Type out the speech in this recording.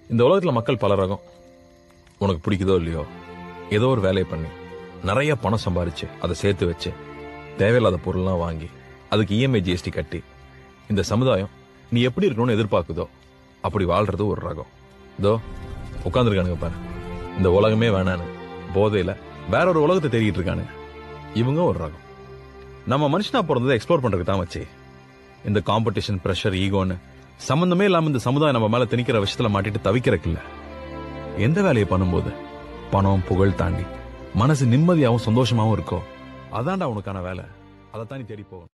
இந்த உலகத்துல மக்கள் பல ரகம் உனக்கு பிடிக்குதோ இல்லையோ ஏதோ ஒரு வேலையை பண்ணி நிறைய பணம் சம்பாரிச்சு அதை சேர்த்து வச்சு தேவையில்லாத பொருள்லாம் வாங்கி அதுக்கு இஎம்ஐ ஜிஎஸ்டி கட்டி இந்த சமுதாயம் நீ எப்படி இருக்கணும்னு எதிர்பார்க்குதோ அப்படி வாழ்றது ஒரு ரகம் இதோ உட்காந்துருக்கானுங்க பாரு இந்த உலகமே வேணான்னு போதையில வேற ஒரு உலகத்தை தேடிட்டு இருக்கானுங்க இவங்க ஒரு ரகம் நம்ம மனுஷனா பிறந்ததை எக்ஸ்ப்ளோர் பண்றதுக்கு தான் வச்சு இந்த காம்படிஷன் பிரஷர் ஈகோன்னு சம்பந்தமே இல்லாம இந்த சமுதாயம் நம்ம மேல திணிக்கிற விஷயத்துல மாட்டிட்டு தவிக்கிறதுக்கு இல்ல எந்த வேலையை பண்ணும்போது பணம் புகழ் தாண்டி மனசு நிம்மதியாவும் சந்தோஷமாவும் இருக்கோ அதான்டா உனக்கான வேலை அதைத்தான் நீ தேடி போகணும்